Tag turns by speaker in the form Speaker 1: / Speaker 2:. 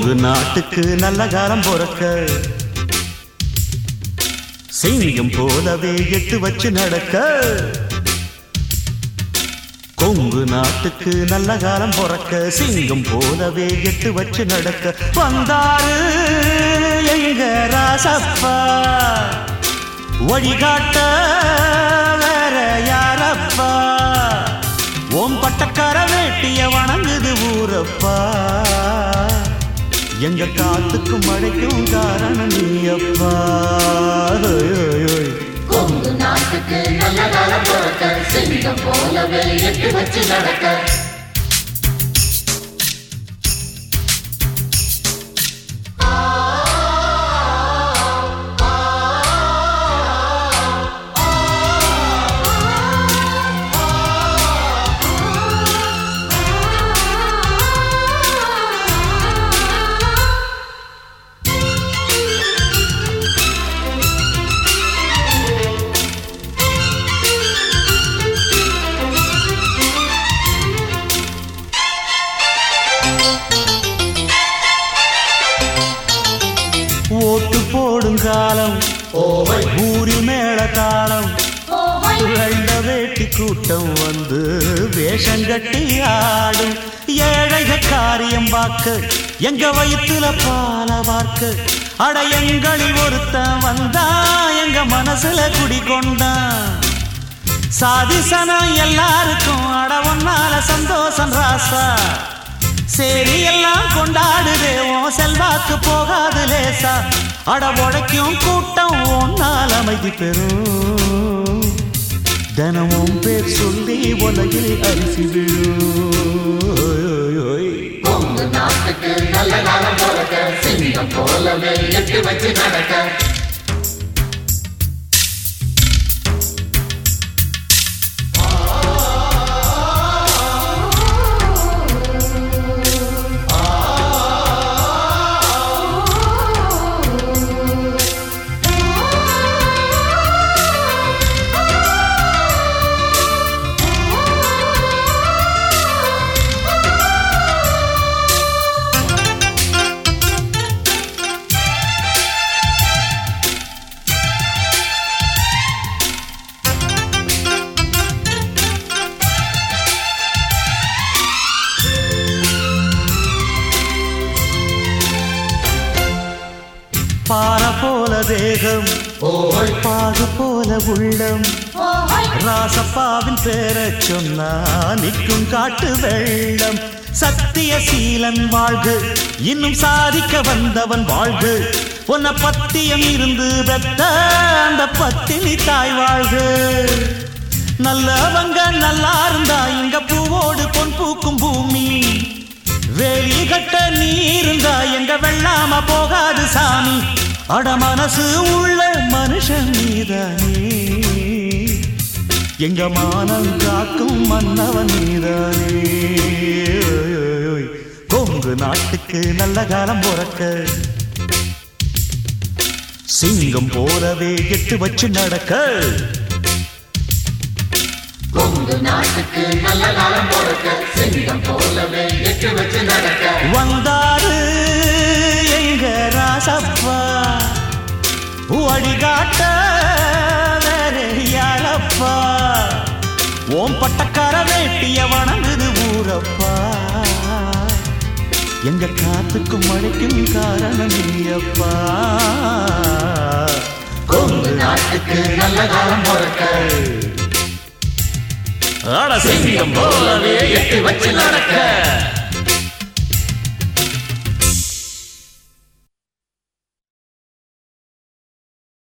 Speaker 1: கொங்கு நாட்டுக்கு நல்ல காலம் பொறக்க சிங்கம் போலவே எட்டு வச்சு நடக்க கொங்கு நாட்டுக்கு நல்ல காலம் பொறக்க சிங்கம் போலவே எட்டு வச்சு நடக்க வந்தாரு எங்க ராசப்பா வழிகாட்ட வேற யாரப்பா ஓம் பட்டக்கார வேட்டிய வணங்குது ஊரப்பா எங்க காத்துக்கும் மழைக்கும் காரணம் நீ அப்பா ஓய், ஓய், ஓய்.
Speaker 2: கொங்கு நாட்டுக்கு நல்ல காலம் பிறக்க சிங்கம் போலவே எட்டு வச்சு நடக்க
Speaker 1: ஓட்டு போடும் காலம் ஊரில் மேள தாளம் வெள்ள வேட்டி கூட்டம் வந்து வேஷம் கட்டி ஆடும் ஏழைக காரியம் பார்க்க எங்க வயிற்றுல பால பார்க்க அட எங்களில் ஒருத்தன் வந்தா எங்க மனசுல குடி கொண்டான் சாதி சனம் எல்லாருக்கும் அட ஒன்னால சந்தோஷம் ராசா சரி எல்லாம் கொண்டாடுதே உன் செல்வாக்கு போகாது லேசா அட உழைக்கும் கூட்டம் ஒன்னால் அமைதி பெறும் தினமும் பேர் சொல்லி உலகில் அரிசி விழும் ஓய், ஓய், ஓய்.
Speaker 2: கொங்கு நாட்டுக்கு நல்ல காலம் பிறக்க சிங்கம் போலவே எட்டு வச்சு நடக்க
Speaker 1: பாற போல தேகம் பாகு போல உள்ளம் ராசப்பாவின் பேரை சொன்னா நிற்கும் காட்டு வெள்ளம் சத்திய சீலன் வாழ்க இன்னும் சாதிக்க வந்தவன் வாழ்க உன்னை பத்தியம் இருந்து பெத்த அந்த பத்தினி தாய் வாழ்க நல்லவங்க நல்லா இருந்தா இங்க பூவோடு பொன் பூக்கும் பூமி வேலி கட்ட நீ இருந்தா எங்க வெள்ளாம போகாது சாமி அட மனசு உள்ள மனுஷன் நீதானே எங்க மானம் காக்கும் மன்னவன் நீதானே ஓய், ஓய், ஓய். கொங்கு நாட்டுக்கு நல்ல காலம் பிறக்க சிங்கம் போலவே எட்டு வச்சு நடக்க
Speaker 2: கொங்கு நாட்டுக்கு நல்ல காலம் பிறக்க சிங்கம் போலவே எட்டு வச்சு நடக்க
Speaker 1: வந்தாரு எங்க ராசப்பா வழிகாட்ட வேற யாரப்பா ஓம் பட்டக்கார வேட்டிய வணங்குது ஊரப்பா எங்க காத்துக்கும் மழைக்கும் காரணம் நீயப்பா கொங்கு நாட்டுக்கு நல்ல காலம் பிறக்க அட சிங்கம் போலவே எட்டு வச்சு நட